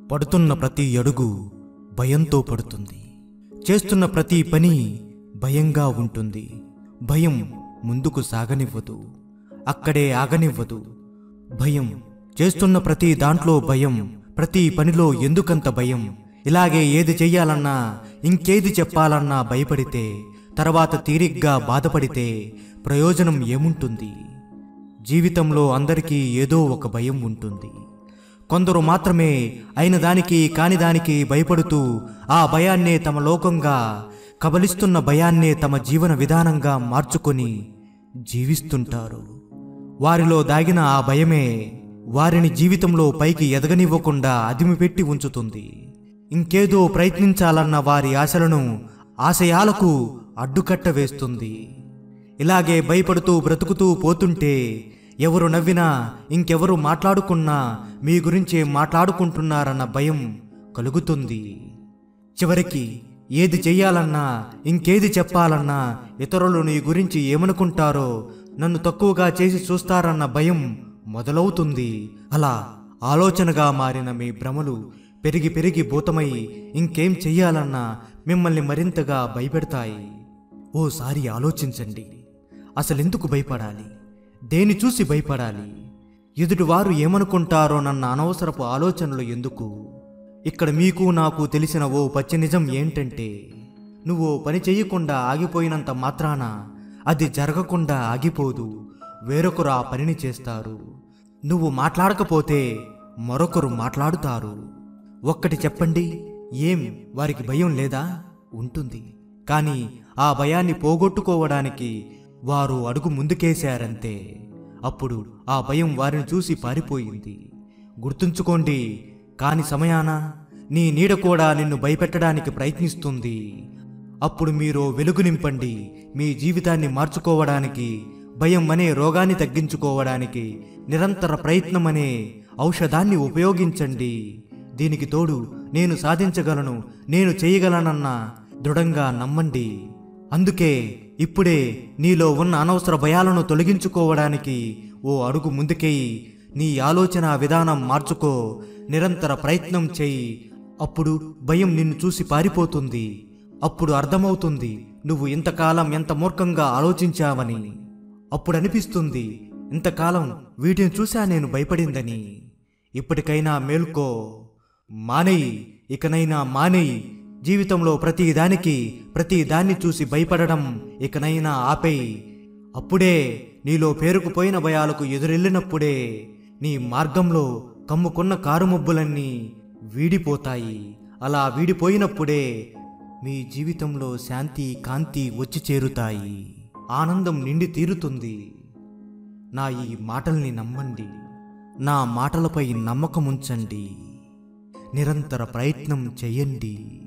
పడుతున్న ప్రతి అడుగు భయంతో పడుతుంది చేస్తున్న ప్రతి పని భయంగా ఉంటుంది భయం ముందుకు సాగనివ్వదు అక్కడే ఆగనివ్వదు భయం చేస్తున్న ప్రతి దాంట్లో భయం ప్రతి పనిలో ఎందుకంత భయం ఇలాగే ఏది చెయ్యాలన్నా ఇంకేది చెప్పాలన్నా భయపడితే తర్వాత తీరిగ్గా బాధపడితే ప్రయోజనం ఏముంటుంది జీవితంలో అందరికీ ఏదో ఒక భయం ఉంటుంది కొందరు మాత్రమే అయిన దానికి కాని దానికి భయపడుతూ ఆ భయాన్నే తమ లోకంగా కబలిస్తున్న భయాన్నే తమ జీవన విధానంగా మార్చుకొని జీవిస్తుంటారు వారిలో దాగిన ఆ భయమే వారిని జీవితంలో పైకి ఎదగనివ్వకుండా అదిమిపెట్టి ఉంచుతుంది ఇంకేదో ప్రయత్నించాలన్న వారి ఆశలను ఆశయాలకు అడ్డుకట్ట వేస్తుంది ఇలాగే భయపడుతూ బ్రతుకుతూ పోతుంటే ఎవరు నవ్వినా ఇంకెవరు మాట్లాడుకున్నా మీ గురించే మాట్లాడుకుంటున్నారన్న భయం కలుగుతుంది చివరికి ఏది చెయ్యాలన్నా ఇంకేది చెప్పాలన్నా ఇతరులు నీ గురించి ఏమనుకుంటారో నన్ను తక్కువగా చేసి చూస్తారన్న భయం మొదలవుతుంది అలా ఆలోచనగా మారిన మీ భ్రమలు పెరిగి పెరిగి భూతమై ఇంకేం చెయ్యాలన్నా మిమ్మల్ని మరింతగా భయపెడతాయి ఓసారి ఆలోచించండి అసలెందుకు భయపడాలి దేని చూసి భయపడాలి ఎదుటివారు ఏమనుకుంటారో నన్న అనవసరపు ఆలోచనలు ఎందుకు ఇక్కడ మీకు నాకు తెలిసిన ఓ పచ్చి నిజం ఏంటంటే నువ్వు ఓ పని చెయ్యకుండా ఆగిపోయినంత మాత్రాన అది జరగకుండా ఆగిపోదు వేరొకరు ఆ పనిని చేస్తారు నువ్వు మాట్లాడకపోతే మరొకరు మాట్లాడుతారు ఒక్కటి చెప్పండి ఏం వారికి భయం లేదా ఉంటుంది కానీ ఆ భయాన్ని పోగొట్టుకోవడానికి వారు అడుగు ముందుకేశారంతే అప్పుడు ఆ భయం వారిని చూసి పారిపోయింది గుర్తుంచుకోండి కాని సమయాన నీ నీడ కూడా నిన్ను భయపెట్టడానికి ప్రయత్నిస్తుంది అప్పుడు మీరు వెలుగు నింపండి మీ జీవితాన్ని మార్చుకోవడానికి భయం అనే రోగాన్ని తగ్గించుకోవడానికి నిరంతర ప్రయత్నం అనే ఔషధాన్ని ఉపయోగించండి దీనికి తోడు నేను సాధించగలను నేను చేయగలనన్న దృఢంగా నమ్మండి అందుకే ఇప్పుడే నీలో ఉన్న అనవసర భయాలను తొలగించుకోవడానికి ఓ అడుగు ముందుకేయి నీ ఆలోచన విధానం మార్చుకో నిరంతర ప్రయత్నం చేయి అప్పుడు భయం నిన్ను చూసి పారిపోతుంది అప్పుడు అర్థమవుతుంది నువ్వు ఇంతకాలం ఎంత మూర్ఖంగా ఆలోచించావని అప్పుడు అనిపిస్తుంది ఇంతకాలం వీటిని చూసా నేను భయపడిందని ఇప్పటికైనా మేల్కో మానేయి ఇకనైనా మానేయి జీవితంలో ప్రతి దానికి ప్రతి దాన్ని చూసి భయపడడం ఇకనైనా ఆపేయి అప్పుడే నీలో పేరుకుపోయిన భయాలకు ఎదురెళ్ళినప్పుడే నీ మార్గంలో కమ్ముకున్న కారుమబ్బులన్నీ వీడిపోతాయి అలా వీడిపోయినప్పుడే మీ జీవితంలో శాంతి కాంతి వచ్చి చేరుతాయి ఆనందం నిండి తీరుతుంది నా ఈ మాటల్ని నమ్మండి నా మాటలపై నమ్మకముంచండి నిరంతర ప్రయత్నం చెయ్యండి